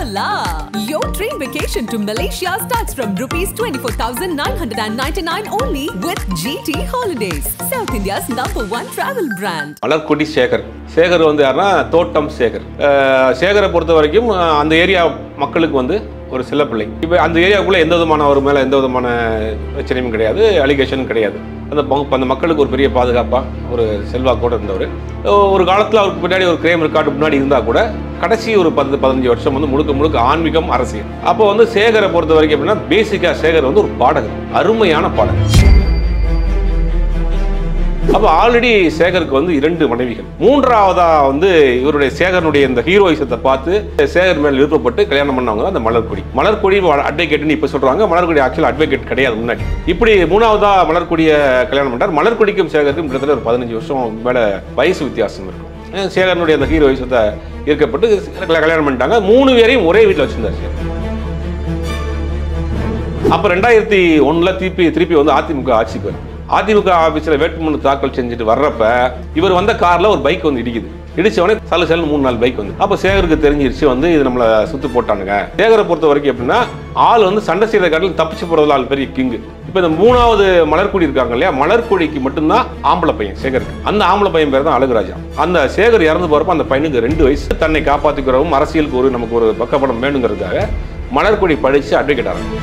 la! Your dream vacation to Malaysia starts from rupees 24,999 only with GT Holidays, South India's number one travel brand. Malarkodi Sekar Sekar வந்து யாருன்னா தோட்டம் சேகர் அஹ் சேகரை பொறுத்த வரைக்கும் அஹ் அந்த area மக்களுக்கு வந்து ஒரு சில பிள்ளை இப்போ அந்த ஏரியாவுக்குள்ளே எந்த விதமான ஒரு மேலே எந்த விதமான பிரச்சனையும் கிடையாது அலிகேஷனும் கிடையாது அந்த ம- அந்த மக்களுக்கு ஒரு பெரிய பாதுகாப்பாக ஒரு செல்வாக்கோடு இருந்தவர் ஒரு காலத்தில் அவருக்கு பின்னாடி ஒரு கிரைம் ரெக்கார்டு முன்னாடி இருந்தால் கூட கடைசி ஒரு பத்து பதினஞ்சு வருஷம் வந்து முழுக்க முழுக்க ஆன்மீகம் அரசியல் அப்போ வந்து சேகரை பொறுத்த வரைக்கும் எப்படின்னா பேசிக்காக சேகர் வந்து ஒரு பாடகர் அருமையான பாடகர் அப்போ ஆல்ரெடி சேகருக்கு வந்து இரண்டு மனைவிகள் மூன்றாவதா வந்து இவருடைய சேகரனுடைய இந்த ஹீரோயிசத்தை பார்த்து சேகர் மேல் விருப்பப்பட்டு கல்யாணம் பண்ணவங்க தான் அந்த மலர்கொடி மலர்கொடி அட்வொகேட்னு இப்போ சொல்றாங்க மலர்கொடி ஆக்சுவல் அட்வொகேட் கிடையாது முன்னாடி இப்படி மூணாவதா மலர்கொடிய கல்யாணம் பண்ணார் மலர்கொடிக்கும் சேகருக்கும் கிட்டத்தட்ட ஒரு பதினஞ்சு வருஷம் மேல வயசு வித்தியாசம் இருக்கும் அஹ் சேகரனுடைய அந்த ஹீரோயிசத்தை ஈர்க்கப்பட்டு கல்யாணம் பண்ணிட்டாங்க மூணு பேரையும் ஒரே வீட்டில் வச்சிருந்தார் சேகர் அப்போ ரெண்டாயிரத்தி ஒண்ணுல திருப்பி திருப்பி வந்து அதிமுக ஆட்சிக்கு வரும் அதிமுக ஆஃபீஸில் வேட்புமனு தாக்கல் செஞ்சுட்டு வர்றப்ப இவர் வந்த கார்ல ஒரு பைக் வந்து இடிக்குது இடிச்ச உடனே சல சலன்னு மூணு நாலு பைக் வந்து அப்போ சேகருக்கு தெரிஞ்சிருச்சு வந்து இது நம்மளை சுத்து போட்டானுங்க சேகரை பொறுத்த வரைக்கும் எப்படின்னா ஆள் வந்து சண்டை செய்யற காட்டிலும் தப்பிச்சு போறதுல ஆள் பெரிய கிங்கு இப்போ இந்த மூணாவது மலர்குடி இருக்காங்க இல்லையா மலர்குடிக்கு மட்டும்தான் ஆம்பளை பையன் சேகருக்கு அந்த ஆம்பளை பையன் பேர் தான் அழகுராஜா அந்த சேகர் இறந்து போறப்ப அந்த பையனுக்கு ரெண்டு வயசு தன்னை காப்பாற்றிக்கிறவும் அரசியலுக்கு ஒரு நமக்கு ஒரு பக்கப்படம் வேணுங்கிறதுக்காக மலர்குடி படிச்சு அட்வொகேட் ஆகிறாங்க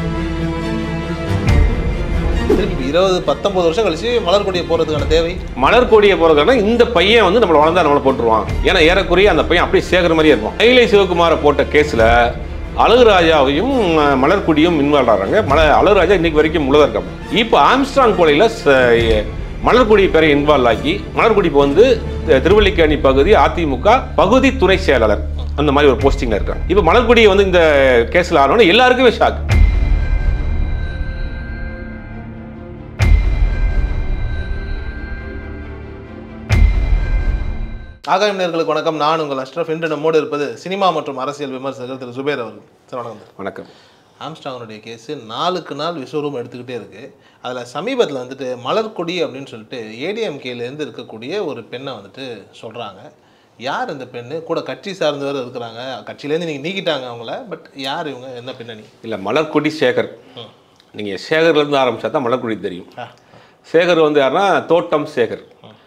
திருப்பி இருபது பத்தொன்பது வருஷம் கழிச்சு மலர்கொடியை போறதுக்கான தேவை மலர்கொடியை போறதுனா இந்த பையன் வந்து நம்மளை வளர்ந்தா நம்மளை போட்டுருவான் ஏன்னா ஏறக்குறைய அந்த பையன் அப்படியே சேகர மாதிரியே இருக்கும் கைலை சிவகுமாரை போட்ட கேஸ்ல அழகுராஜாவையும் அஹ், மலர்கொடியும் இன்வால்வ் ஆகிறாங்க மல அழகுராஜா இன்னைக்கு வரைக்கும் முழுதாக இருக்காங்க இப்போ ஆம்ஸ்ட்ராங் கொலையில் ச- மலர்கொடி பேரை இன்வால்வ் ஆக்கி மலர்கொடி இப்போ வந்து தி- திருவல்லிக்கேணி பகுதி அதிமுக பகுதி துணை செயலாளர் அந்த மாதிரி ஒரு போஸ்டிங்ல இருக்காங்க இப்போ மலர்கொடியை வந்து இந்த கேஸ்ல ஆனோன்னு எல்லாருக்குமே ஷாக் ஆகாயம் நேர்களுக்கு வணக்கம் நான் உங்கள் அஷ்ரஃப் இன்று நம்மோடு இருப்பது சினிமா மற்றும் அரசியல் விமர்சகர் திரு சுபேர் அவர்கள் சார் வணக்கம் சார் வணக்கம் ஆம்ஸ்டாங்கனுடைய கேஸு நாளுக்கு நாள் விஸ்வரூபம் எடுத்துக்கிட்டே இருக்கு அதில் சமீபத்தில் வந்துட்டு மலர்கொடி அப்படின்னு சொல்லிட்டு ஏடிஎம்கேலேருந்து இருக்கக்கூடிய ஒரு பெண்ணை வந்துட்டு சொல்கிறாங்க யார் இந்த பெண்ணு கூட கட்சி சார்ந்தவர் இருக்கிறாங்க கட்சியிலேருந்து நீங்கள் நீக்கிட்டாங்க அவங்கள பட் யார் இவங்க என்ன பின்னணி இல்லை மலர்கொடி சேகர் நீங்கள் சேகர்லேருந்து ஆரம்பிச்சா தான் மலர்கொடி தெரியும் ஆ. சேகர் வந்து யாருன்னா தோட்டம் சேகர்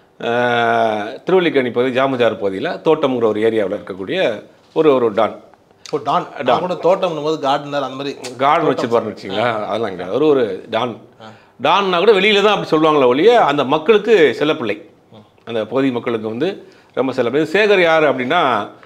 அஹ், திருவல்லிக்கேணி பகுதி ஜாமஜார் பகுதியில் தோட்டம்ங்கிற ஒரு ஏரியாவில் இருக்கக்கூடிய ஒரு ஒரு டான் ஓ டான் நான் கூட தோட்டம்னும் போது கார்டனர் அந்த மாதிரி கார்டன் வச்சுருப்பாருன்னு வச்சிங்களா அதெல்லாம் கிடையாது ஒரு ஒரு டான் டான்னா கூட வெளியில தான் அப்படி சொல்லுவாங்களே ஒழிய அந்த மக்களுக்கு செல்லப்பிள்ளை அந்த பகுதி மக்களுக்கு வந்து ரொம்ப செல்லப்பிள்ளை சேகர் யார் அப்படின்னா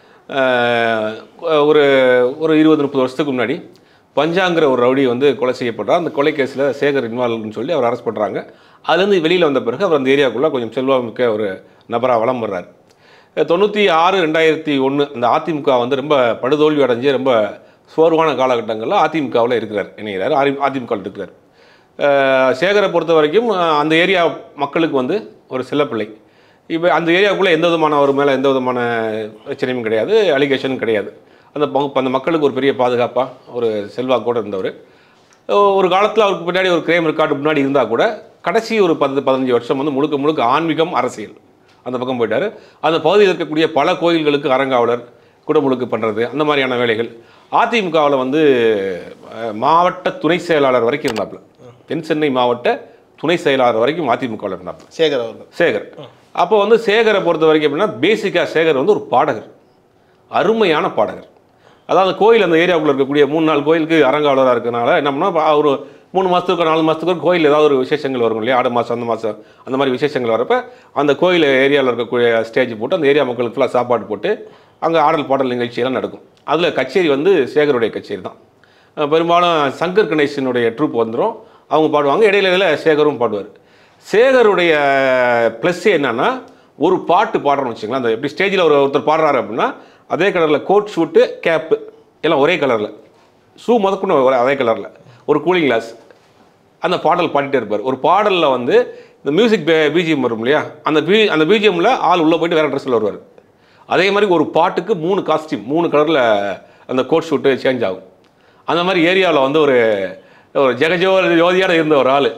அஹ், ஒரு ஒரு இருபது முப்பது வருஷத்துக்கு முன்னாடி பஞ்சாங்கிற ஒரு ரவுடி வந்து கொலை செய்யப்படுறார் அந்த கொலை கேஸில் சேகர் இன்வால்வ்னு சொல்லி அவர் அரெஸ்ட் பண்ணுறாங்க அதுலேருந்து வெளியில் வந்த பிறகு அவர் அந்த ஏரியாவுக்குள்ளே கொஞ்சம் செல்வாமிக்க ஒரு நபராக வலம் வர்றார் தொண்ணூற்றி ஆறு ரெண்டாயிரத்தி ஒன்று அந்த அதிமுக வந்து ரொம்ப படுதோல்வி அடைஞ்சு ரொம்ப சோர்வான காலகட்டங்களில் அதிமுகவில் இருக்கிறார் இணைகிறார் அதிமுகவில் இருக்கிறார் அஹ் சேகரை பொறுத்த வரைக்கும் அஹ் அந்த ஏரியா மக்களுக்கு வந்து ஒரு சிலப்பிள்ளை இப்போ அந்த ஏரியாவுக்குள்ளே எந்த விதமான ஒரு மேலே எந்த விதமான பிரச்சனையும் கிடையாது அலிகேஷனும் கிடையாது அந்த ம- அந்த மக்களுக்கு ஒரு பெரிய பாதுகாப்பாக ஒரு செல்வாக்கோடு இருந்தவர் ஒரு காலத்தில் அவருக்கு பின்னாடி ஒரு கிரைம் ரெக்கார்டு முன்னாடி இருந்தால் கூட கடைசி ஒரு பத்து பதினஞ்சு வருஷம் வந்து முழுக்க முழுக்க ஆன்மீகம் அரசியல் அந்த பக்கம் போயிட்டார் அந்த பகுதியில் இருக்கக்கூடிய பல கோயில்களுக்கு அறங்காவலர் குடமுழுக்கு பண்ணுறது அந்த மாதிரியான வேலைகள் அதிமுகவில் வந்து அஹ், மாவட்ட துணை செயலாளர் வரைக்கும் இருந்தாப்புல தென் சென்னை மாவட்ட துணை செயலாளர் வரைக்கும் அதிமுகவில் இருந்தாப்புல சேகர் அவர்கள் சேகர் அப்போ வந்து சேகரை பொறுத்த வரைக்கும் எப்படின்னா பேசிக்காக சேகர் வந்து ஒரு பாடகர் அருமையான பாடகர் அதாவது கோயில் அந்த ஏரியாவுக்குள்ள இருக்கக்கூடிய மூணு நாலு கோயிலுக்கு அரங்காவலராக இருக்கனால என்ன பண்ணா ஒரு மூணு மாதத்துக்கு நாலு மாதத்துக்கு ஒரு கோயில் ஏதாவது ஒரு விசேஷங்கள் வரும் இல்லையா ஆடு மாதம் அந்த மாதம் அந்த மாதிரி விசேஷங்கள் வரப்ப அந்த கோயில் ஏரியாவில் இருக்கக்கூடிய ஸ்டேஜ் போட்டு அந்த ஏரியா மக்களுக்கு ஃபுல்லாக சாப்பாடு போட்டு அங்கே ஆடல் பாடல் நிகழ்ச்சியெல்லாம் நடக்கும் அதில் கச்சேரி வந்து சேகருடைய கச்சேரி தான் அஹ் பெரும்பாலும் சங்கர் கணேசனுடைய ட்ரூப் வந்துடும் அவங்க பாடுவாங்க இடையில இடையில சேகரும் பாடுவார் சேகருடைய ப்ளஸ் என்னன்னா ஒரு பாட்டு பாடுறோம்னு வச்சுங்களேன் அந்த எப்படி ஸ்டேஜில் ஒரு ஒருத்தர் பாடுறாரு அப்படின்னா அதே கலரில் கோட் ஷூட்டு கேப்பு எல்லாம் ஒரே கலரில் ஷூ முதற்கொண்டு ஒரே- அதே கலரில் ஒரு கூலிங் கிளாஸ் அந்த பாடல் பாடிட்டே இருப்பார் ஒரு பாடலில் வந்து இந்த மியூசிக் பிஜிஎம் வரும் இல்லையா அந்த பி அந்த பிஜிஎம்மில் ஆள் உள்ளே போயிட்டு வேறு ட்ரெஸ்ஸில் வருவார் அதே மாதிரி ஒரு பாட்டுக்கு மூணு காஸ்டியூம் மூணு கலரில் அந்த கோட் ஷூட்டு சேஞ்ச் ஆகும் அந்த மாதிரி ஏரியாவில் வந்து ஒரு ஒரு ஜெகஜோ ஜோதியான இருந்த ஒரு ஆள்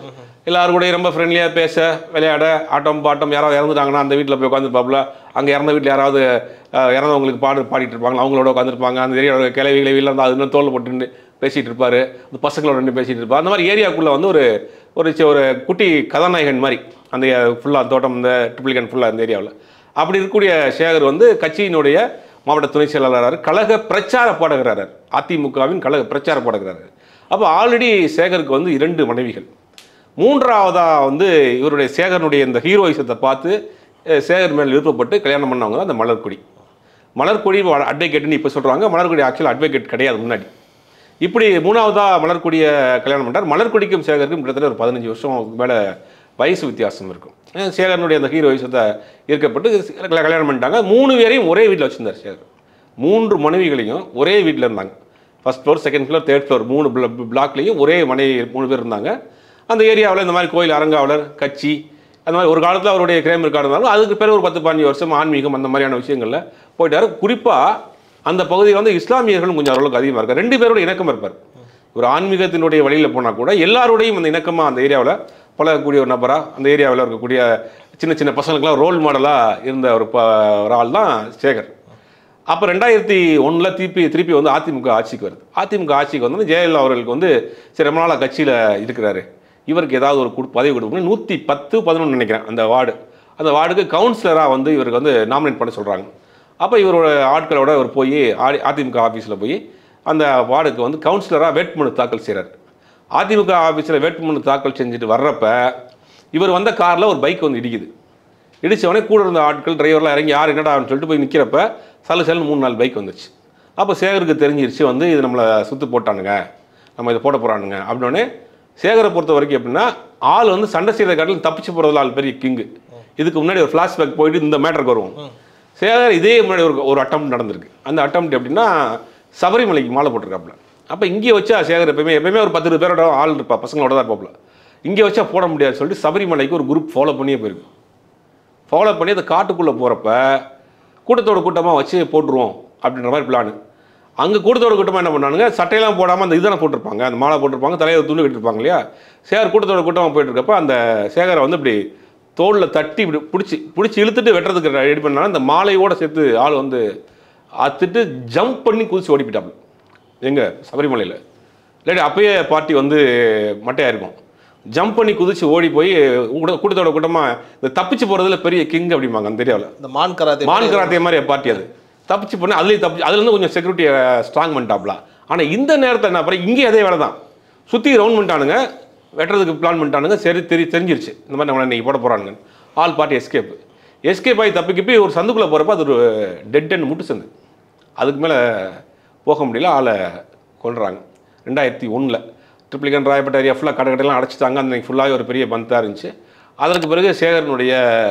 எல்லாரும் கூட ரொம்ப ஃப்ரெண்ட்லியாக பேச விளையாட ஆட்டம் பாட்டம் யாராவது இறந்துட்டாங்கன்னா அந்த வீட்டில் போய் உட்காந்துருப்பாப்புல அங்கே இறந்த வீட்டில் யாராவது அஹ், இறந்தவங்களுக்கு பாடு பாடிட்டு இருப்பாங்க அவங்களோட உட்காந்துருப்பாங்க அந்த ஏரியாவோட கிளவி கிளவியில் இருந்து அது இன்னும் தோல் போட்டு பேசிகிட்டு இருப்பாரு அந்த பசங்களோட நின்று பேசிகிட்டு இருப்பார் அந்த மாதிரி ஏரியாக்குள்ளே வந்து ஒரு ஒரு சி- ஒரு குட்டி கதாநாயகன் மாதிரி அந்த ஃபுல்லாக தோட்டம் இந்த ட்ரிபிளிகன் ஃபுல்லாக இந்த ஏரியாவில் அப்படி இருக்கக்கூடிய சேகர் வந்து கட்சியினுடைய மாவட்ட துணை செயலாளரார் கழக பிரச்சார பாடகரார் அதிமுகவின் கழக பிரச்சார பாடகரார் அப்போ ஆல்ரெடி சேகருக்கு வந்து இரண்டு மனைவிகள் மூன்றாவதா வந்து இவருடைய சேகரனுடைய இந்த ஹீரோயிசத்தை பார்த்து அஹ், சேகர் மேல் விருப்பப்பட்டு கல்யாணம் பண்ணவங்க தான் அந்த மலர்கொடி மலர்கொடி அட்வொகேட்னு இப்போ சொல்கிறாங்க மலர்கொடி ஆக்சுவல் அட்வொகேட் கிடையாது முன்னாடி இப்படி மூணாவதா மலர்கொடியை கல்யாணம் பண்ணார் மலர்கொடிக்கும் சேகருக்கும் கிட்டத்தட்ட ஒரு பதினஞ்சு வருஷம் மேலே வயசு வித்தியாசம் இருக்கும் அஹ் சேகரனுடைய அந்த ஹீரோயிசத்தை ஈர்க்கப்பட்டு கல்யா- கல்யாணம் பண்ணிட்டாங்க மூணு பேரையும் ஒரே வீட்டில் வச்சிருந்தார் சேகர் மூன்று மனைவிகளையும் ஒரே வீட்டில் இருந்தாங்க first floor second floor third floor மூணு பிளாக்லேயும் ஒரே மனைவி மூணு பேர் இருந்தாங்க அந்த ஏரியாவில் இந்த மாதிரி கோயில் அரங்காவலர் கட்சி அந்த மாதிரி ஒரு காலத்தில் அவருடைய கிரைம் ரெக்கார்டு இருந்தாலும் அதுக்கு பிறகு ஒரு பத்து பதினஞ்சு வருஷம் ஆன்மீகம் அந்த மாதிரியான விஷயங்களில் போயிட்டார் குறிப்பாக அந்த பகுதியில் வந்து இஸ்லாமியர்களும் கொஞ்சம் ஓரளவுக்கு அதிகமாக இருக்கார் ரெண்டு பேரோட இணக்கம் இருப்பார் ஒரு ஆன்மீகத்தினுடைய வழியில் போனால் கூட எல்லாரோடையும் அந்த இணக்கமாக அந்த ஏரியாவில் பழகக்கூடிய ஒரு நபராக அந்த ஏரியாவில் இருக்கக்கூடிய சின்ன சின்ன பசங்களுக்கெல்லாம் ரோல் மாடலாக இருந்த ஒரு ப ஒரு ஆள் தான் சேகர் அப்போ ரெண்டாயிரத்தி ஒன்றில் திருப்பி திருப்பி வந்து அதிமுக ஆட்சிக்கு வருது அதிமுக ஆட்சிக்கு வந்து ஜெயலலிதா அவர்களுக்கு வந்து சரி ரொம்ப நாளாக கட்சியில் இருக்கிறாரு இவருக்கு ஏதாவது ஒரு குடு பதவி கொடுக்கணும் நூற்றி பத்து பதினொன்று நினைக்கிறேன் அந்த வார்டு அந்த வார்டுக்கு கவுன்சிலராக வந்து இவருக்கு வந்து நாமினேட் பண்ண சொல்கிறாங்க அப்போ இவரோட ஆட்களோட இவர் போய் ஆடி அதிமுக ஆஃபீஸில் போய் அந்த வார்டுக்கு வந்து கவுன்சிலராக வேட்புமனு தாக்கல் செய்கிறார் அதிமுக ஆஃபீஸில் வேட்புமனு தாக்கல் செஞ்சுட்டு வர்றப்ப இவர் வந்த காரில் ஒரு பைக் வந்து இடிக்குது இடிச்சவொடனே கூட இருந்த ஆட்கள் டிரைவர்லாம் இறங்கி யார் என்னடான்னு சொல்லிட்டு போய் நிற்கிறப்ப சலு சலுன்னு மூணு நாலு பைக் வந்துச்சு அப்போ சேகருக்கு தெரிஞ்சிருச்சு வந்து இது நம்மளை சுத்து போட்டானுங்க நம்ம இதை போட போகிறானுங்க அப்படின்னே சேகரை பொறுத்த வரைக்கும் எப்படின்னா ஆள் வந்து சண்டை செய்கிற காட்டிலும் தப்பிச்சு போகிறதுல ஆள் பெரிய கிங்கு இதுக்கு முன்னாடி ஒரு ஃப்ளாஷ்பேக் போயிட்டு இந்த மேட்டருக்கு வருவோம் சேகர் இதே முன்னாடி ஒரு ஒரு அட்டம் நடந்திருக்கு அந்த அட்டம் எப்படின்னா சபரிமலைக்கு மாலை போட்டிருக்காப்புல அப்போ இங்கே வச்சா சேகர் எப்பயுமே எப்பயுமே ஒரு பத்து இருபது பேரோட ஆள் இருப்பா பசங்களோட தான் இருப்பாப்புல இங்கே வச்சா போட முடியாது சொல்லிட்டு சபரிமலைக்கு ஒரு குரூப் ஃபாலோ பண்ணியே போயிருக்கு ஃபாலோ பண்ணி அந்த காட்டுக்குள்ளே போகிறப்ப கூட்டத்தோட கூட்டமாக வச்சு போட்டுருவோம் அப்படின்ற மாதிரி பிளான் அங்கே கூட்டத்தோட கூட்டமாக என்ன பண்ணானுங்க சட்டையெல்லாம் போடாமல் அந்த இதெல்லாம் போட்டிருப்பாங்க அந்த மாலை போட்டிருப்பாங்க தலையில் துண்டு கட்டிருப்பாங்க இல்லையா சேகர் கூட்டத்தோட கூட்டமாக போயிட்டு இருக்கப்ப அந்த சேகரை வந்து இப்படி தோளில் தட்டி இப்படி பிடிச்சி பிடிச்சி இழுத்துட்டு வெட்டுறதுக்கு ரெடி பண்ணாலும் அந்த மாலையோட சேர்த்து ஆள் வந்து அத்துட்டு ஜம்ப் பண்ணி குதிச்சு ஓடி போயிட்டாப்புல எங்கே சபரிமலையில் இல்லாட்டி அப்பயே பார்ட்டி வந்து மட்டையாக இருக்கும் ஜம்ப் பண்ணி குதிச்சு ஓடி போய் கூட- கூட்டத்தோட கூட்டமாக இந்த தப்பிச்சு போகிறதுல பெரிய கிங் அப்படிம்பாங்க அந்த ஏரியாவில் இந்த மான் கராத்தே மான் கராத்தே மாதிரி பார்ட்டி அது தப்பிச்சு பண்ணி அதுலேயும் தப்பிச்சு அதுலேருந்து கொஞ்சம் செக்யூரிட்டியை ஸ்ட்ராங் பண்ணிட்டாப்ல ஆனால் இந்த நேரத்தில் என்ன அப்புறம் இங்கே அதே வேலை தான் சுற்றி ரவுண்ட் பண்ணிட்டானுங்க வெட்டுறதுக்கு பிளான் பண்ணிட்டானுங்க சரி தெரி தெரிஞ்சிருச்சு இந்த மாதிரி நம்மளை இன்னைக்கு போட போகிறானுங்க ஆல் பார்ட்டி எஸ்கேப் எஸ்கேப் ஆகி தப்பிக்கப்பி ஒரு சந்துக்குள்ளே போகிறப்ப அது ஒரு டெட் அண்ட் முட்டு சந்து அதுக்கு மேலே போக முடியல ஆளை கொல்றாங்க ரெண்டாயிரத்தி ஒன்றில் ட்ரிப்ளிகன் ராயப்பட்ட ஏரியா ஃபுல்லாக கடை கடையெல்லாம் அடைச்சிட்டாங்க அந்த ஃபுல்லாகவே ஒரு பெரிய பந்தாக இருந்துச்சு அதற்கு பிறகு சேகரனுடைய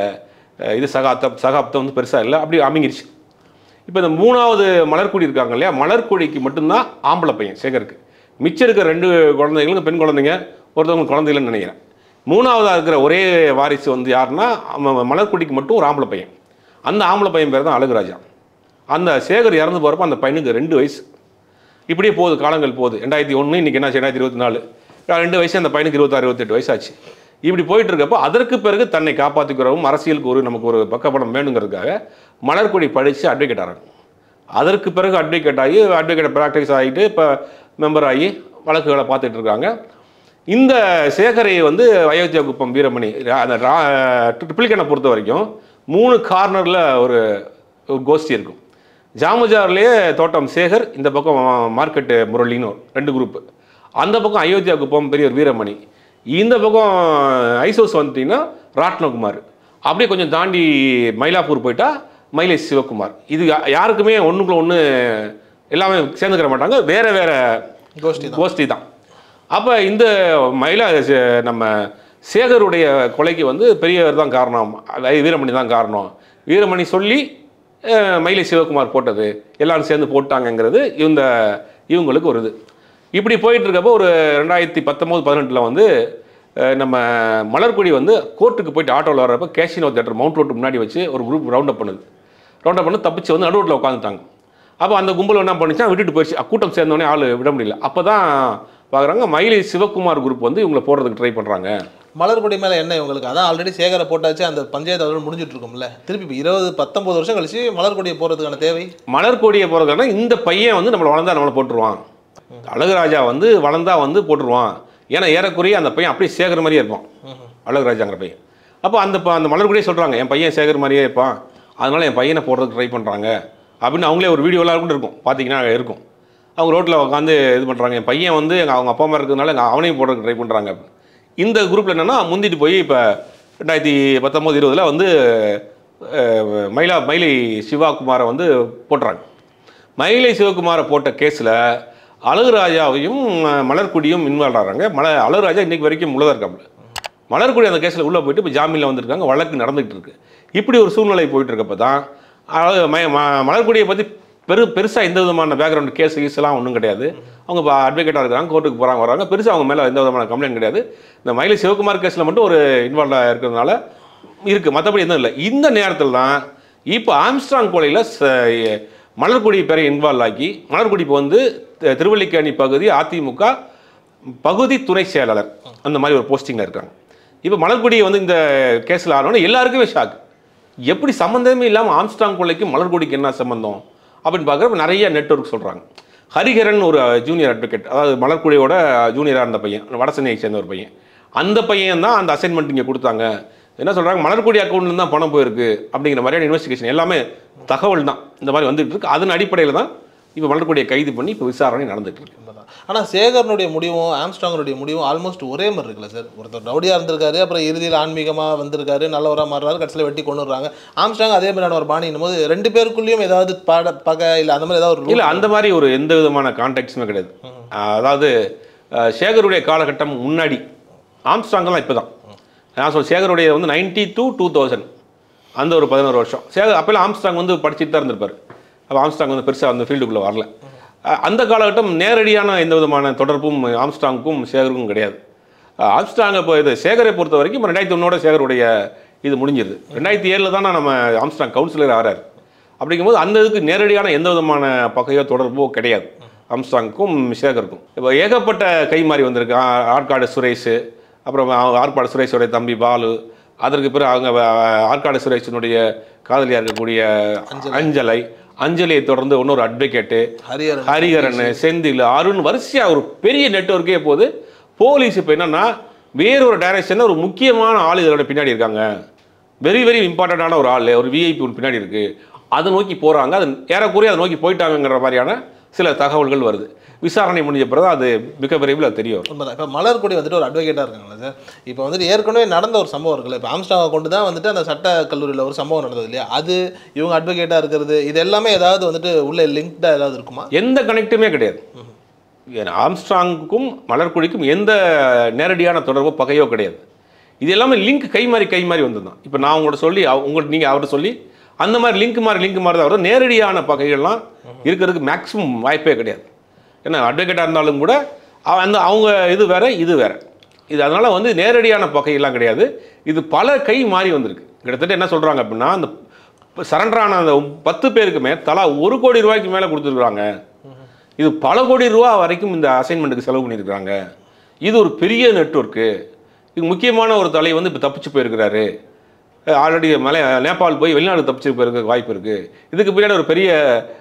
அஹ், இது சகாப்தம் சகாப்தம் வந்து பெருசாக இல்லை அப்படி அமைங்கிருச்சு இப்போ இந்த மூணாவது மலர்குடி இருக்காங்க இல்லையா மலர்குடிக்கு மட்டும்தான் ஆம்பளை பையன் சேகருக்கு மிச்சம் இருக்கிற ரெண்டு குழந்தைகளுக்கு பெண் குழந்தைங்க ஒருத்தவங்க குழந்தைகள்னு நினைக்கிறேன் மூணாவதாக இருக்கிற ஒரே வாரிசு வந்து யாருன்னா ம- மலர்குடிக்கு மட்டும் ஒரு ஆம்பளை பையன் அந்த ஆம்பளை பையன் பேர் தான் அழகுராஜா அந்த சேகர் இறந்து போகிறப்ப அந்த பையனுக்கு ரெண்டு வயசு இப்படியே போகுது காலங்கள் போகுது ரெண்டாயிரத்தி ஒன்று இன்றைக்கி என்ன ரெண்டாயிரத்தி இருபத்தி நாலு ரெண்டு வயசு அந்த பையனுக்கு இருபத்தாறு இருபத்தெட்டு வயசாச்சு இப்படி போயிட்டு இருக்கப்போ அதற்கு பிறகு தன்னை காப்பாற்றிக்கிறவும் அரசியலுக்கு ஒரு நமக்கு ஒரு பக்கப்படம் வேணுங்கிறதுக்காக மலர்கொடி படித்து அட்வொகேட் ஆகிறாங்க அதற்கு பிறகு அட்வொகேட் ஆகி அட்வொகேட் ப்ராக்டிஸ் ஆகிட்டு இப்போ மெம்பர் ஆகி வழக்குகளை பார்த்துட்டு இருக்காங்க இந்த சேகரை வந்து அயோத்தியா குப்பம் வீரமணி ரா- அந்த ட்ரிபிள்கனை பொறுத்த வரைக்கும் மூணு கார்னரில் ஒரு ஒரு கோஷ்டி இருக்கும் ஜாமுஜார்லேயே தோட்டம் சேகர் இந்த பக்கம் மார்க்கெட்டு முரளின்னு ஒரு ரெண்டு குரூப்பு அந்த பக்கம் அயோத்தியா குப்பம் பெரிய ஒரு வீரமணி இந்த பக்கம் ஐசோஸ் வந்துட்டீங்கன்னா ராட்னகுமார் அப்படியே கொஞ்சம் தாண்டி மயிலாப்பூர் போயிட்டா மயிலை சிவகுமார் இது யா- யாருக்குமே ஒன்றுக்குள்ள ஒன்று எல்லாமே சேர்ந்துக்கிற மாட்டாங்க வேற வேற கோஷ்டி தான் கோஷ்டி தான் அப்போ இந்த மயிலா சே- நம்ம சேகருடைய கொலைக்கு வந்து பெரியவர் தான் காரணம் அதாவது வீரமணி தான் காரணம் வீரமணி சொல்லி அஹ், மயிலை சிவகுமார் போட்டது எல்லாரும் சேர்ந்து போட்டாங்கங்கிறது இந்த இவங்களுக்கு ஒரு இது இப்படி போயிட்டு இருக்கப்போ ஒரு ரெண்டாயிரத்தி பத்தொம்போது பதினெட்டில் வந்து அஹ், நம்ம மலர்கொடி வந்து கோர்ட்டுக்கு போயிட்டு ஆட்டோவில் வர்றப்ப கேஷினோ தேட்டர் மவுண்ட் ரோட்டு முன்னாடி வச்சு ஒரு குரூப் ரவுண்ட் அப் பண்ணுது ரவுண்ட் அப் பண்ணி தப்பிச்சு வந்து நடுரோட்டில் உட்காந்துட்டாங்க அப்போ அந்த கும்பல் என்ன பண்ணுச்சா விட்டுட்டு போயிடுச்சு அ, கூட்டம் சேர்ந்தோடனே ஆள் விட முடியல அப்போ தான் பார்க்குறாங்க மயிலை சிவகுமார் குரூப் வந்து இவங்களை போடுறதுக்கு ட்ரை பண்ணுறாங்க மலர்கொடி மேலே என்ன இவங்களுக்கு அதான் ஆல்ரெடி சேகரை போட்டாச்சு அந்த பஞ்சாயத்து அவர்கள் முடிஞ்சிட்டு இருக்கும்ல திருப்பி இப்போ இருபது பத்தொன்பது வருஷம் கழிச்சு மலர்கொடியை போகிறதுக்கான தேவை மலர்கொடியை போகிறதுனா இந்த பையன் வந்து நம்மளை வளர்ந்தா நம்மளை போட்டுருவான் அழகுராஜா வந்து வளர்ந்தா வந்து போட்டுருவான் ஏன்னா ஏறக்குறைய அந்த பையன் அப்படியே சேகர் மாதிரியே இருப்பான் அழகுராஜாங்கிற பையன் அப்போ அந்த ப- அந்த மலர்கொடியே சொல்கிறாங்க என் பையன் சேகர் மாதிரியே இருப்பான் அதனால என் பையனை போடுறதுக்கு ட்ரை பண்ணுறாங்க அப்படின்னு அவங்களே ஒரு வீடியோலாம் கூட இருக்கும் பார்த்தீங்கன்னா இருக்கும் அவங்க ரோட்டில் உட்காந்து இது பண்ணுறாங்க என் பையன் வந்து எங்கள் அவங்க அப்பா அம்மா இருக்கிறதுனால எங்கள் அவனையும் போடுறதுக்கு ட்ரை பண்ணுறாங்க இந்த குரூப்பில் என்னென்னா முந்திட்டு போய் இப்போ ரெண்டாயிரத்தி பத்தொம்போது இருபதில் வந்து அஹ், மயிலா மயிலை சிவாகுமாரை வந்து போட்டுறாங்க மயிலை சிவகுமாரை போட்ட கேஸில் அழகுராஜாவையும் அஹ், மலர்குடியும் இன்வால்வ் ஆகிறாங்க மல அழகுராஜா இன்னைக்கு வரைக்கும் உள்ளதாக இருக்காப்புல மலர்குடி அந்த கேஸில் உள்ளே போயிட்டு இப்போ ஜாமீனில் வந்திருக்காங்க வழக்கு நடந்துகிட்டு இருக்கு இப்படி ஒரு சூழ்நிலை போயிட்டு இருக்கப்ப தான் அழகு ம- ம- மலர்குடியை பற்றி பெரு பெருசாக எந்த விதமான பேக்ரவுண்ட் கேஸ் கீஸ்லாம் ஒன்றும் கிடையாது அவங்க அட்வொகேட்டாக இருக்காங்க கோர்ட்டுக்கு போகிறாங்க வராங்க பெருசாக அவங்க மேலே எந்த விதமான கம்ப்ளைண்ட் கிடையாது இந்த மயிலை சிவகுமார் கேஸில் மட்டும் ஒரு இன்வால்வ் இருக்கிறதுனால இருக்குது மற்றபடி எதுவும் இல்லை இந்த நேரத்தில் தான் இப்போ ஆம்ஸ்ட்ராங் கொலையில் ச- மலர்குடி பேரை இன்வால்வ் ஆக்கி மலர்குடி இப்போ வந்து தி- திருவல்லிக்கேணி பகுதி அதிமுக பகுதி துணை செயலாளர் அந்த மாதிரி ஒரு போஸ்டிங்கில் இருக்காங்க இப்போ மலர்குடி வந்து இந்த கேஸில் ஆனோடனே எல்லாருக்குமே ஷாக் எப்படி சம்மந்தமே இல்லாமல் ஆம்ஸ்ட்ராங் கொலைக்கும் மலர்குடிக்கு என்ன சம்மந்தம் அப்படின்னு பார்க்குறப்ப நிறைய நெட்வொர்க் சொல்கிறாங்க ஹரிஹரன் ஒரு ஜூனியர் அட்வொகேட் அதாவது மலர்குடியோட ஜூனியராக இருந்த பையன் வடசென்னையை சேர்ந்த ஒரு பையன் அந்த பையன் தான் அந்த அசைன்மெண்ட் இங்கே கொடுத்தாங்க என்ன சொல்கிறாங்க மலர்குடி அக்கௌண்ட்ல தான் பணம் போயிருக்கு அப்படிங்கிற மாதிரியான இன்வெஸ்டிகேஷன் எல்லாமே தகவல் தான் இந்த மாதிரி வந்துட்டு இருக்கு அதன் அடிப்படையில் தான் இப்போ மலர்குடியை கைது பண்ணி இப்போ விசாரணை நடந்துட்டு இருக்கு உண்மைதான் ஆனால் சேகரனுடைய முடிவும் ஆம்ஸ்ட்ராங்கனுடைய முடிவும் ஆல்மோஸ்ட் ஒரே மாதிரி இருக்குல்ல சார் ஒருத்தர் ரவுடியாக இருந்திருக்காரு அப்புறம் இறுதியில் ஆன்மீகமாக வந்திருக்காரு நல்லவராக மாறுறாரு கடைசியில் வெட்டி கொண்டு வர்றாங்க ஆம்ஸ்ட்ராங் அதே மாதிரியான ஒரு பாணியும் போது ரெண்டு பேருக்குள்ளேயும் ஏதாவது பாட பகை இல்லை அந்த மாதிரி ஏதாவது ஒரு இல்லை அந்த மாதிரி ஒரு எந்த விதமான கான்டாக்ட்ஸுமே கிடையாது அதாவது அஹ், சேகருடைய காலகட்டம் முன்னாடி ஆம்ஸ்ட்ராங்கெல்லாம் இப்போ தான் நான் சொல் சேகருடைய வந்து நைன்டி டூ டூ தௌசண்ட் அந்த ஒரு பதினோரு வருஷம் சேகர் அப்போல்லாம் ஆம்ஸ்ட்ராங் வந்து படிச்சுட்டு தான் இருந்திருப்பார் அப்போ ஆம்ஸ்ட்ராங் வந்து பெருசாக அந்த ஃபீல்டுக்குள்ளே வரல அஹ், அந்த காலகட்டம் நேரடியான எந்த விதமான தொடர்பும் ஆம்ஸ்ட்ராங்க்கும் சேகருக்கும் கிடையாது அஹ், ஆம்ஸ்ட்ராங் இப்போ இது சேகரை பொறுத்த வரைக்கும் இப்போ ரெண்டாயிரத்தி ஒன்னோட சேகருடைய இது முடிஞ்சிருது ரெண்டாயிரத்தி ஏழில் தான் நம்ம ஆம்ஸ்ட்ராங் கவுன்சிலர் ஆறாரு அப்படிங்கும்போது அந்த இதுக்கு நேரடியான எந்த விதமான பகையோ தொடர்போ கிடையாது ஆம்ஸ்டாங்க்கும் சேகருக்கும் இப்போ ஏகப்பட்ட கை மாறி வந்திருக்கு ஆ- ஆற்காடு சுரேஷ் அப்புறம் ஆ- ஆற்காடு சுரேஷோடைய தம்பி பாலு அதற்கு பிறகு அவங்க வ- ஆற்காடு சுரேஷினுடைய காதலியாக இருக்கக்கூடிய அஞ்சலை அஞ்சலியை தொடர்ந்து இன்னொரு அட்வொகேட்டு ஹரிஹரன் ஹரிஹரன் செந்தில் அருண் வரிசையாக ஒரு பெரிய நெட்வொர்க்கே போது போலீஸ் இப்போ என்னன்னா வேறொரு டைரக்ஷனில் ஒரு முக்கியமான ஆள் இதோட பின்னாடி இருக்காங்க வெரி வெரி இம்பார்ட்டண்ட்டான ஒரு ஆள் ஒரு விஐபி ஒரு பின்னாடி இருக்கு அதை நோக்கி போகிறாங்க அது ஏறக்குறைய அதை நோக்கி போயிட்டாங்கங்கிற மாதிரியான சில தகவல்கள் வருது விசாரணை முடிஞ்ச பிறகு அது மிக விரைவில் அது தெரிய வரும் உண்மைதான் இப்போ மலர்கொடி வந்துட்டு ஒரு அட்வொகேட்டாக இருக்காங்களா சார் இப்போ வந்துட்டு ஏற்கனவே நடந்த ஒரு சம்பவம் இருக்குல்ல இப்போ ஆம்ஸ்டாங்கை கொண்டு தான் வந்துட்டு அந்த சட்ட கல்லூரியில் ஒரு சம்பவம் நடந்தது இல்லையா அது இவங்க அட்வொகேட்டாக இருக்கிறது இது எல்லாமே ஏதாவது வந்துட்டு உள்ள லிங்க்டாக ஏதாவது இருக்குமா எந்த கனெக்ட்டுமே கிடையாது ஏன்னா, ஆம்ஸ்ட்ராங்குக்கும் மலர்குடிக்கும் எந்த நேரடியான தொடர்போ பகையோ கிடையாது இது எல்லாமே லிங்க் கை மாறி கை மாறி வந்தது தான் இப்போ நான் உங்கள்ட்ட சொல்லி அவ- உங்களுக்கு நீங்கள் அவர்கிட்ட சொல்லி அந்த மாதிரி லிங்க் மாதிரி லிங்க் மாதிரி தான் வரும் நேரடியான பகைகள்லாம் இருக்கிறதுக்கு மேக்ஸிமம் வாய்ப்பே கிடையாது ஏன்னா அட்வொகேட்டாக இருந்தாலும் கூட அவ- அந்த அவங்க இது வேற இது வேற இது அதனால வந்து நேரடியான பகையெல்லாம் கிடையாது இது பல கை மாறி வந்திருக்கு கிட்டத்தட்ட என்ன சொல்கிறாங்க அப்படின்னா அந்த சரண்டரான அந்த பத்து பேருக்குமே தலா ஒரு கோடி ரூபாய்க்கு மேலே கொடுத்துருக்குறாங்க இது பல கோடி ரூபா வரைக்கும் இந்த அசைன்மெண்ட்டுக்கு செலவு பண்ணியிருக்கிறாங்க இது ஒரு பெரிய நெட்வொர்க்கு இது முக்கியமான ஒரு தலை வந்து இப்போ தப்பிச்சு போயிருக்கிறாரு ஆல்ரெடி மலை நேபாள் போய் வெளிநாடு தப்பிச்சு போயிருக்க வாய்ப்பு இருக்குது இதுக்கு பின்னாடி ஒரு பெரிய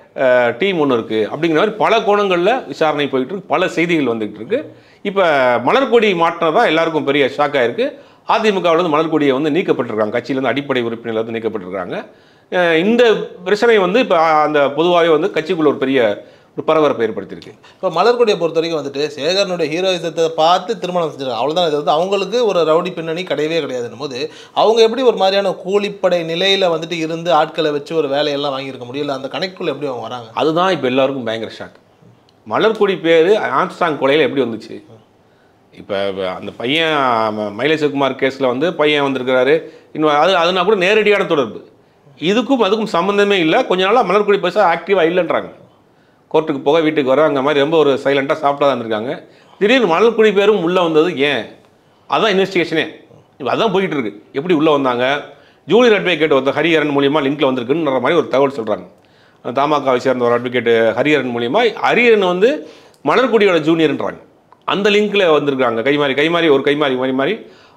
டீம் ஒன்று இருக்குது அப்படிங்கிற மாதிரி பல கோணங்களில் விசாரணை போயிட்டு இருக்கு பல செய்திகள் வந்துகிட்டு இருக்கு இப்போ மலர்கொடி மாற்றினது தான் எல்லாருக்கும் பெரிய ஷாக்காக இருக்குது அதிமுகவில் வந்து மலர்கொடியை வந்து நீக்கப்பட்டிருக்காங்க கட்சியிலேருந்து அடிப்படை உறுப்பினர்ல இருந்து நீக்கப்பட்டிருக்காங்க அஹ் இந்த பிரச்சனை வந்து இப்போ அந்த பொதுவாகவே வந்து கட்சிக்குள்ள ஒரு பெரிய ஒரு பரபரப்பை ஏற்படுத்தியிருக்கு இப்போ மலர்கொடியை பொறுத்த வரைக்கும் வந்துட்டு சேகரனுடைய ஹீரோயிசத்தை பார்த்து திருமணம் செஞ்சிருக்காங்க அவ்வளோதான் இது வந்து அவங்களுக்கு ஒரு ரவுடி பின்னணி கிடையவே கிடையாதுன்னும் போது அவங்க எப்படி ஒரு மாதிரியான கூலிப்படை நிலையில் வந்துட்டு இருந்து ஆட்களை வச்சு ஒரு வேலையெல்லாம் வாங்கியிருக்க முடியல அந்த கணக்குள்ள எப்படி அவங்க வராங்க அதுதான் இப்போ எல்லாருக்கும் பயங்கர ஷாக் மலர்கொடி பேர் ஆம்ஸ்டாங் கொலையில் எப்படி வந்துச்சு இப்போ அந்த பையன் ம- மயிலை சிவகுமார் கேஸில் வந்து பையன் வந்திருக்கிறாரு இன்னும் அது அதுனா கூட நேரடியான தொடர்பு இதுக்கும் அதுக்கும் சம்மந்தமே இல்லை கொஞ்ச நாளாக மலர்கொடி பெருசாக ஆக்டிவாக இல்லைன்றாங்க கோர்ட்டுக்கு போக வீட்டுக்கு வர அந்த மாதிரி ரொம்ப ஒரு சைலண்ட்டாக சாப்பிட்டா தான் இருந்திருக்காங்க திடீர்னு மலர்குடி பேரும் உள்ளே வந்தது ஏன் அதான் இன்வெஸ்டிகேஷனே இப்போ அதான் போயிட்டு இருக்கு எப்படி உள்ளே வந்தாங்க ஜூனியர் அட்வொகேட் ஒருத்தர் ஹரிஹரன் மூலியமா லிங்க்ல வந்திருக்குன்ற மாதிரி ஒரு தகவல் சொல்கிறாங்க தமாகாவை சேர்ந்த ஒரு அட்வொகேட் ஹரிஹரன் மூலியமா ஹரிஹரன் வந்து மலர்குடியோட ஜூனியர்ன்றாங்க அந்த லிங்க்ல வந்திருக்காங்க கைமாறி கைமாறி ஒரு கைமாறி மாறி மாறி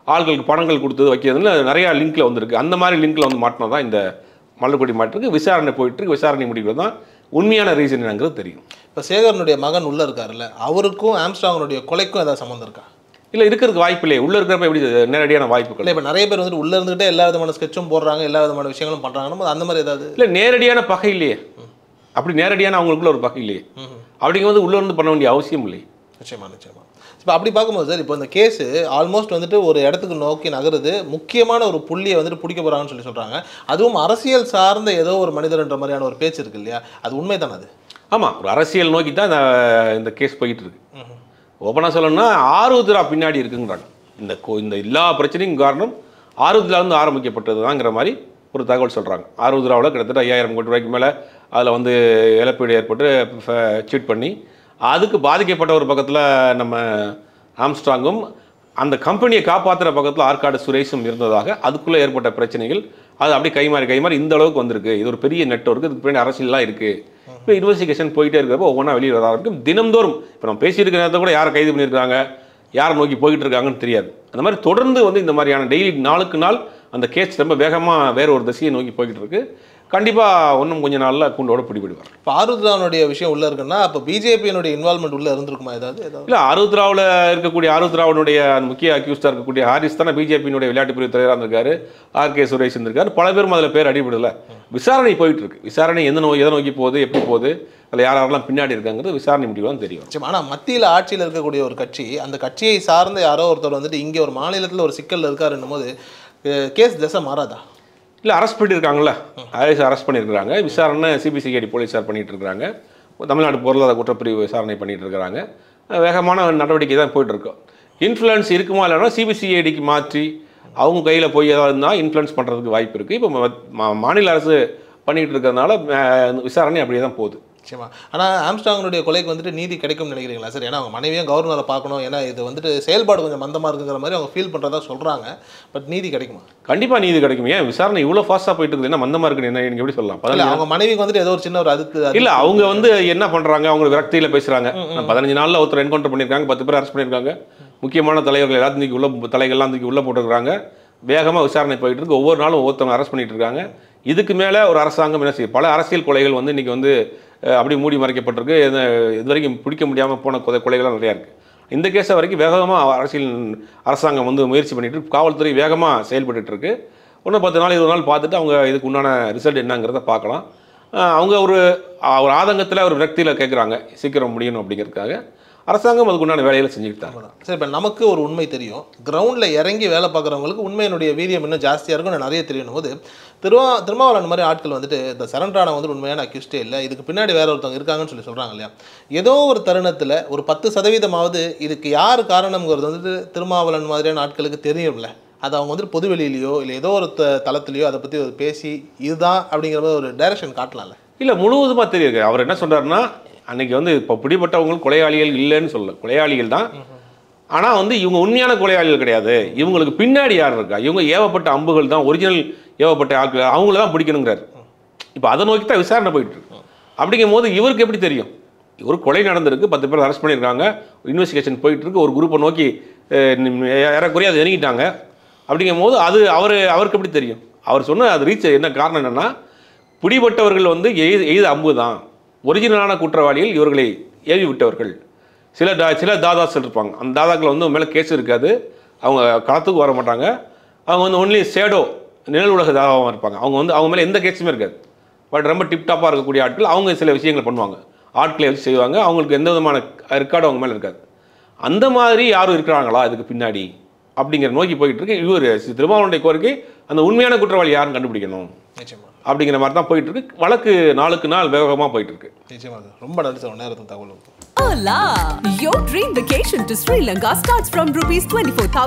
ஆள்களுக்கு பணங்கள் கொடுத்தது வைக்கிறதுல நிறையா லிங்க்ல வந்திருக்கு அந்த மாதிரி லிங்க்ல வந்து மாட்டினது தான் இந்த மலர்கொடி மாட்டிருக்கு விசாரணை போயிட்டு இருக்கு விசாரணை முடிவில் தான் உண்மையான ரீசன் என்னங்கிறது தெரியும் இப்போ சேகரனுடைய மகன் உள்ள இருக்காருல்ல அவருக்கும் ஆம்ஸ்ட்ராங்கனுடைய கொலைக்கும் ஏதாவது சம்மந்தம் இருக்கா இல்லை இருக்கிறதுக்கு வாய்ப்பு இல்லை உள்ளே இருக்கிறப்ப எப்படி நேரடியான வாய்ப்புகள் இல்லை இப்போ நிறைய பேர் வந்துட்டு உள்ள இருந்துகிட்டே எல்லா விதமான ஸ்கெட்சும் போடுறாங்க எல்லா விதமான விஷயங்களும் பண்றாங்கன்னா அந்த மாதிரி ஏதாவது இல்லை நேரடியான பகை இல்லையே அப்படி நேரடியான அவங்களுக்குள்ள ஒரு பகை இல்லையே அப்படிங்கும்போது உள்ள இருந்து பண்ண வேண்டிய அவசியம் இல்லை நிச்சயமா நிச்சயமா இப்போ அப்படி பார்க்கும்போது சார் இப்போ இந்த கேஸு ஆல்மோஸ்ட் வந்துட்டு ஒரு இடத்துக்கு நோக்கி நகருது முக்கியமான ஒரு புள்ளியை வந்துட்டு பிடிக்க போகிறாங்கன்னு சொல்லி சொல்கிறாங்க அதுவும் அரசியல் சார்ந்த ஏதோ ஒரு மனிதர்ன்ற மாதிரியான ஒரு பேச்சு இருக்கு இல்லையா அது உண்மை தானே அது ஆமாம் ஒரு அரசியல் நோக்கி தான் இந்த இந்த கேஸ் போயிட்டு இருக்கு ஓப்பனாக சொல்லணும்னா ஆருத்ரா பின்னாடி இருக்குங்கிறாங்க இந்த கோ- இந்த எல்லா பிரச்சனையும் காரணம் ஆருத்ரா இருந்து ஆரம்பிக்கப்பட்டது தாங்கிற மாதிரி ஒரு தகவல் சொல்கிறாங்க ஆருத்ராவில் கிட்டத்தட்ட ஐயாயிரம் கோடி ரூபாய்க்கு மேலே அதில் வந்து இழப்பீடு ஏற்பட்டு சீட் பண்ணி அதுக்கு பாதிக்கப்பட்ட ஒரு பக்கத்தில் நம்ம ஆம்ஸ்ட்ராங்கும் அந்த கம்பெனியை காப்பாற்றுற பக்கத்தில் ஆற்காடு சுரேஷும் இருந்ததாக அதுக்குள்ளே ஏற்பட்ட பிரச்சனைகள் அது அப்படியே கைமாறி கைமாறி இந்த அளவுக்கு வந்திருக்கு இது ஒரு பெரிய நெட்வொர்க் இதுக்கு பின்னாடி அரசியல்லாம் இருக்குது இப்போ இன்வெஸ்டிகேஷன் போயிட்டே இருக்கிறப்ப ஒவ்வொன்றா வெளியே வரா இருக்கும் தினம்தோறும் இப்போ நம்ம பேசியிருக்கிற நேரத்தில் கூட யாரை கைது பண்ணியிருக்காங்க யாரை நோக்கி போயிட்டு இருக்காங்கன்னு தெரியாது அந்த மாதிரி தொடர்ந்து வந்து இந்த மாதிரியான டெய்லி நாளுக்கு நாள் அந்த கேஸ் ரொம்ப வேகமாக வேற ஒரு திசையை நோக்கி போய்கிட்டு இருக்கு கண்டிப்பாக இன்னும் கொஞ்ச நாளில் கூண்டோட பிடிபடுவார் இப்போ ஆருத்ரானுடைய விஷயம் உள்ள இருக்குன்னா அப்போ பிஜேபியினுடைய இன்வால்மெண்ட் உள்ள இருந்திருக்குமா ஏதாவது ஏதாவது இல்லை ஆருத்ராவில் இருக்கக்கூடிய ஆருத்ராவுடைய அந்த முக்கிய அக்யூஸ்டாக இருக்கக்கூடிய ஹாரிஸ் தானே பிஜேபியினுடைய விளையாட்டு பிரிவு தலைவராக இருந்திருக்காரு ஆர் கே சுரேஷ் இருந்திருக்காரு பல பேரும் அதில் பேர் அடிபடல விசாரணை போயிட்டு இருக்கு விசாரணை எந்த நோய் எதை நோக்கி போகுது எப்படி போகுது அதில் யார் யாரெல்லாம் பின்னாடி இருக்காங்கிறது விசாரணை முடிவு தான் தெரியும் நிச்சயமா ஆனால் மத்தியில் ஆட்சியில் இருக்கக்கூடிய ஒரு கட்சி அந்த கட்சியை சார்ந்த யாரோ ஒருத்தர் வந்துட்டு இங்கே ஒரு மாநிலத்தில் ஒரு சிக்கல் இருக்காருன்னும் போது கேஸ் திசை மாறாதா இல்லை அரெஸ்ட் பண்ணியிருக்காங்கல்ல ஐஎஸ் அரெஸ்ட் பண்ணியிருக்காங்க விசாரணை சிபிசிஐடி போலீஸார் பண்ணிட்டு இருக்காங்க தமிழ்நாடு பொருளாதார குற்றப்பிரிவு விசாரணை பண்ணிட்டு இருக்காங்க வேகமான நடவடிக்கை தான் போயிட்டு இருக்கோம் இன்ஃப்ளூயன்ஸ் இருக்குமா இல்லைன்னா சிபிசிஐடிக்கு மாற்றி அவங்க கையில் போய் ஏதாவது இருந்தால் இன்ஃப்ளூயன்ஸ் பண்ணுறதுக்கு வாய்ப்பு இருக்குது இப்போ ம- மா- மாநில அரசு பண்ணிட்டு இருக்கிறதுனால அஹ், விசாரணை அப்படியே தான் போகுது நிச்சயமா ஆனால் ஆம்ஸ்டாங்கனுடைய கொலைக்கு வந்துட்டு நீதி கிடைக்கும்னு நினைக்கிறீங்களா சார் ஏன்னா அவங்க மனைவியும் கவர்னரை பார்க்கணும் ஏன்னா இது வந்துட்டு செயல்பாடு கொஞ்சம் மந்தமாக இருக்குங்கிற மாதிரி அவங்க ஃபீல் பண்ணுறதா சொல்கிறாங்க பட் நீதி கிடைக்குமா கண்டிப்பாக நீதி கிடைக்கும் ஏன் விசாரணை இவ்வளோ ஃபாஸ்ட்டாக போயிட்டு இருக்குது என்ன மந்தமாக இருக்குன்னு என்ன நீங்கள் எப்படி சொல்லலாம் இல்லை பதினஞ்சு அவங்க மனைவிக்கு வந்துட்டு ஏதோ ஒரு சின்ன ஒரு அதுக்கு அது- இல்ல அவங்க வந்து என்ன பண்றாங்க அவங்க விரக்தியில பேசுறாங்க பதினஞ்சு நாள்ல ஒருத்தர் என்கவுண்டர் பண்ணிருக்காங்க பத்து பேர் அரெஸ்ட் பண்ணிருக்காங்க முக்கியமான தலைவர்கள் எல்லாத்தையும் தூக்கி உள்ள தலைகள்லாம் தூக்கி உள்ள போட்டுருக்காங்க வேகமா விசாரணை போயிட்டு இருக்கு ஒவ்வொரு நாளும் ஒவ்வொருத்தவங்க அரெஸ்ட் பண்ணிட்டு இருக்காங்க இதுக்கு மேல ஒரு அரசாங்கம் என்ன செய்யும் பல அரசியல் கொலைகள் வந்து இன்னைக்கு வந்து அஹ், அப்படியே மூடி மறைக்கப்பட்டிருக்கு இது இது வரைக்கும் பிடிக்க முடியாம போன கொலை கொலைகள்லாம் நிறையா இருக்கு இந்த கேஸை வரைக்கும் வேகமாக அரசியல் அரசாங்கம் வந்து முயற்சி பண்ணிட்டு இருக்கு. காவல்துறை வேகமாக செயல்பட்டுட்டு இருக்கு இன்னும் பத்து நாள் இருபது நாள் பார்த்துட்டு அவங்க இதுக்கு உண்டான ரிசல்ட் என்னங்கிறத பார்க்கலாம் அஹ் அவங்க ஒரு அஹ் ஒரு ஆதங்கத்தில் ஒரு விரக்தியில் கேட்குறாங்க சீக்கிரம் முடியணும் அப்படிங்கிறதுக்காக அரசாங்கம் அதுக்கு உண்டான வேலைகளை செஞ்சுக்கிட்டு தான் அவ்வளவுதான். சரி இப்போ நமக்கு ஒரு உண்மை தெரியும் கிரவுண்டில் இறங்கி வேலை பார்க்குறவங்களுக்கு உண்மையினுடைய வீரியம் இன்னும் ஜாஸ்தியாக இருக்கும் இன்னும் நிறைய தெரியணும் போது திருவா திருமாவளவன் மாதிரி ஆட்கள் வந்துட்டு இந்த சரண்டரான வந்து உண்மையான அக்யூஸ்டே இல்லை இதுக்கு பின்னாடி வேற ஒருத்தவங்க இருக்காங்கன்னு சொல்லி சொல்கிறாங்க இல்லையா ஏதோ ஒரு தருணத்தில் ஒரு பத்து சதவீதமாவது இதுக்கு யார் காரணம்ங்கிறது வந்துட்டு திருமாவளவன் மாதிரியான ஆட்களுக்கு தெரியும்ல அது அவங்க வந்துட்டு பொதுவெளியிலையோ இல்லை ஏதோ ஒரு த தளத்துலையோ அதை பற்றி பேசி இதுதான் அப்படிங்கிற மாதிரி ஒரு டைரக்ஷன் காட்டலாம்ல இல்லை முழுவதுமாக தெரியுது அவர் என்ன சொல்றாருன்னா அன்னைக்கு வந்து இப்போ பிடிபட்டவங்க கொலையாளிகள் இல்லைன்னு சொல்லல கொலையாளிகள் தான் ஆனால் வந்து இவங்க உண்மையான கொலையாளிகள் கிடையாது இவங்களுக்கு பின்னாடி யார் இருக்கா இவங்க ஏவப்பட்ட அம்புகள் தான் ஒரிஜினல் ஏவப்பட்ட ஆட்கள் அவங்கள தான் பிடிக்கணுங்கிறாரு இப்போ அதை நோக்கி தான் விசாரணை போயிட்டு இருக்கு அப்படிங்கும் போது இவருக்கு எப்படி தெரியும் ஒரு கொலை நடந்திருக்கு பத்து பேர் அரெஸ்ட் பண்ணியிருக்காங்க இன்வெஸ்டிகேஷன் போயிட்டு இருக்கு ஒரு குரூப்பை நோக்கி அஹ், நிம்- ஏறக்குறைய அதை இறங்கிட்டாங்க அப்படிங்கும் போது அது அவர் அவருக்கு எப்படி தெரியும் அவர் சொன்ன அது ரீச் என்ன காரணம் என்னன்னா பிடிபட்டவர்கள் வந்து எய்து எய்த அம்பு தான் ஒரிஜினலான குற்றவாளிகள் இவர்களை ஏவி விட்டவர்கள் சில டா சில தாதாக்கள் இருப்பாங்க அந்த தாதாக்கள் வந்து மேலே கேஸ் இருக்காது அவங்க களத்துக்கு வர மாட்டாங்க அவங்க வந்து ஒன்லி சேடோ நிழல் உலக தாதாவாக இருப்பாங்க அவங்க வந்து அவங்க மேலே எந்த கேஸுமே இருக்காது பட் ரொம்ப டிப்டாப்பாக இருக்கக்கூடிய ஆட்கள் அவங்க சில விஷயங்கள் பண்ணுவாங்க ஆட்களை வச்சு செய்வாங்க அவங்களுக்கு எந்த விதமான ரெக்கார்டும் அவங்க மேலே இருக்காது அந்த மாதிரி யாரும் இருக்கிறாங்களா இதுக்கு பின்னாடி அப்படிங்கிற நோக்கி போயிட்டு இருக்கு இவர் திருமாவளவனுடைய கோரிக்கை அந்த உண்மையான குற்றவாளி யாருன்னு கண்டுபிடிக்கணும் நிச்சயமா அப்படிங்கிற மாதிரி தான் போயிட்டு இருக்கு வழக்கு நாளுக்கு நாள் வேகமாக போயிட்டு இருக்கு நிச்சயமா சார் ரொம்ப நன்றி சார் நேரத்துக்கு தகவல் Hola! Your dream vacation to Sri Lanka starts from rupees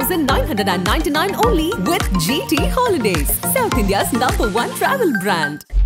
24,999 only with GT Holidays, South India's number one travel brand.